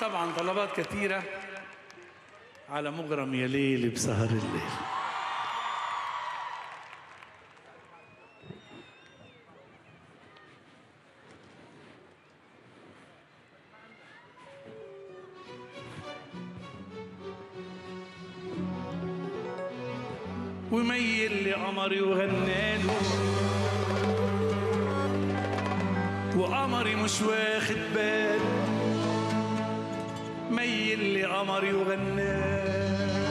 طبعا طلبات كثيرة على مغرم يا ليل بسهر الليل وميل لقمري وغناله وقمري مش واخد باله ميل لقمري وغناله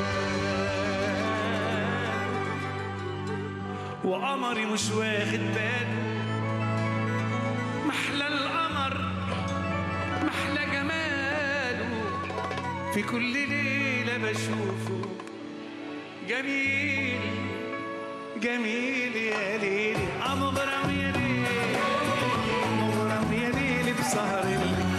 وقمري مش واخد باله محلى القمر محلى جماله في كل ليلة بشوفه جميل جميل يا ليل مغرم يا ليل مغرم يا ليل بسهر الليل